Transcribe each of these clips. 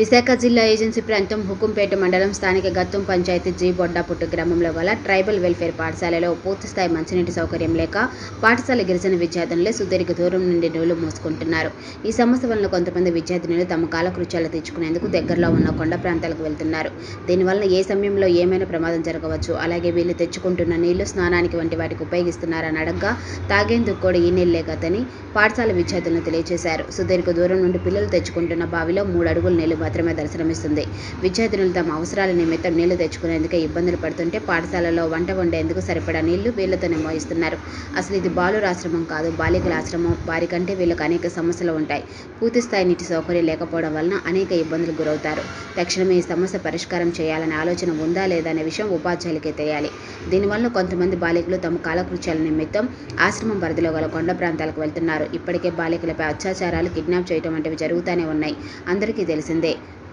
విశాఖ జిల్లా ఏజెన్సీ ప్రాంతం హుకుంపేట మండలం స్థానిక గత్తం పంచాయతీ జీ బొడ్డాపుట్టు గ్రామంలో గల ట్రైబల్ వెల్ఫేర్ పాఠశాలలో పూర్తిస్థాయి మంచినీటి సౌకర్యం లేక పాఠశాల గిరిజన విద్యార్థులే సుదీర్ఘ దూరం నుండి నీళ్లు మోసుకుంటున్నారు ఈ సమస్య వలన కొంతమంది విద్యార్థినులు తమ కాలకృత్యాలు తీర్చుకునేందుకు దగ్గరలో ఉన్న కొండ ప్రాంతాలకు వెళ్తున్నారు దీనివల్ల ఏ సమయంలో ఏమైనా ప్రమాదం జరగవచ్చు అలాగే వీళ్ళు తెచ్చుకుంటున్న నీళ్లు స్నానానికి వంటి వాటికి ఉపయోగిస్తున్నారని అడగ్గా తాగేందుకు కూడా ఈ నీళ్లే కదని పాఠశాల విద్యార్థులను తెలియజేశారు సుదీర్ఘ దూరం నుండి పిల్లలు తెచ్చుకుంటున్న బావిలో మూడు అడుగుల నీళ్లు మాత్రమే దర్శనమిస్తుంది విద్యార్థినులు తమ అవసరాల నిమిత్తం నీళ్లు తెచ్చుకునేందుకే ఇబ్బందులు పడుతుంటే పాఠశాలలో వంట వండేందుకు సరిపడా నీళ్లు వీళ్లతోనే మోయిస్తున్నారు అసలు ఇది బాలుర ఆశ్రమం కాదు బాలికల ఆశ్రమం వారికంటే వీళ్ళకి అనేక సమస్యలు ఉంటాయి పూర్తి స్థాయి నీటి సౌకర్యం లేకపోవడం వలన అనేక ఇబ్బందులు గురవుతారు తక్షణమే ఈ సమస్య పరిష్కారం చేయాలనే ఆలోచన ఉందా లేదా అనే విషయం ఉపాధ్యాయులకే తెలియాలి దీనివల్ల కొంతమంది బాలికలు తమ కాలకృత్యాల నిమిత్తం ఆశ్రమం పరిధిలో గల కొండ ప్రాంతాలకు వెళ్తున్నారు ఇప్పటికే బాలికలపై అత్యాచారాలు కిడ్నాప్ చేయడం వంటివి జరుగుతూనే ఉన్నాయి అందరికీ తెలిసిందే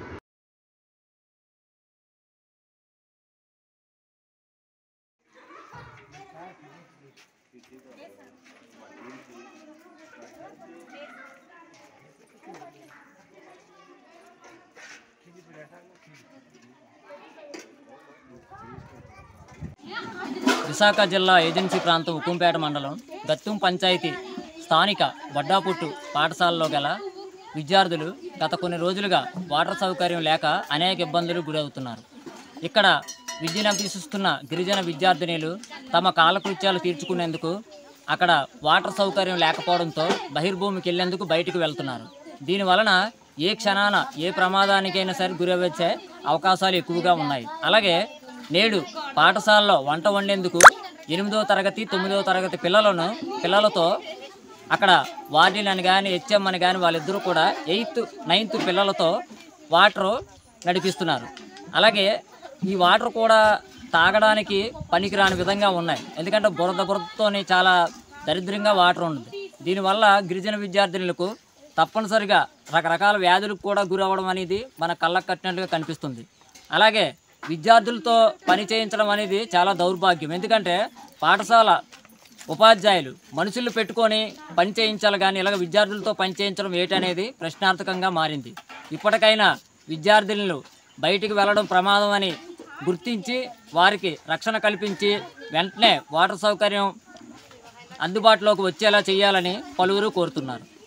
విశాఖ జిల్లా ఏజెన్సీ ప్రాంతం ఉక్కుంపేట మండలం గత్తుం పంచాయతీ స్థానిక బడ్డాపుట్టు పాఠశాలలో గల విద్యార్థులు గత కొన్ని రోజులుగా వాటర్ సౌకర్యం లేక అనేక ఇబ్బందులు గురవుతున్నారు ఇక్కడ విద్యను అభ్యసిస్తున్న గిరిజన విద్యార్థినిలు తమ కాలకృత్యాలు తీర్చుకునేందుకు అక్కడ వాటర్ సౌకర్యం లేకపోవడంతో బహిర్భూమికి వెళ్లేందుకు బయటకు వెళ్తున్నారు దీని వలన ఏ క్షణాన ఏ ప్రమాదానికైనా సరే గురవచ్చే అవకాశాలు ఎక్కువగా ఉన్నాయి అలాగే నేడు పాఠశాలలో వంట వండేందుకు ఎనిమిదవ తరగతి తొమ్మిదవ తరగతి పిల్లలను పిల్లలతో అక్కడ వార్డెన్ అని కానీ హెచ్ఎం అని కానీ వాళ్ళిద్దరూ కూడా ఎయిత్ నైన్త్ పిల్లలతో వాటర్ నడిపిస్తున్నారు అలాగే ఈ వాటర్ కూడా తాగడానికి పనికిరాని విధంగా ఉన్నాయి ఎందుకంటే బురద బురదతోని చాలా దరిద్రంగా వాటర్ ఉంది దీనివల్ల గిరిజన విద్యార్థినులకు తప్పనిసరిగా రకరకాల వ్యాధులకు కూడా గురవ్వడం అనేది మన కళ్ళకు కట్టినట్టుగా కనిపిస్తుంది అలాగే విద్యార్థులతో పని చేయించడం అనేది చాలా దౌర్భాగ్యం ఎందుకంటే పాఠశాల ఉపాధ్యాయులు మనుషులు పెట్టుకొని పని చేయించాలి కానీ ఇలాగ విద్యార్థులతో పని చేయించడం ఏంటనేది ప్రశ్నార్థకంగా మారింది ఇప్పటికైనా విద్యార్థులను బయటికి వెళ్ళడం ప్రమాదం అని గుర్తించి వారికి రక్షణ కల్పించి వెంటనే వాటర్ సౌకర్యం అందుబాటులోకి వచ్చేలా చేయాలని పలువురు కోరుతున్నారు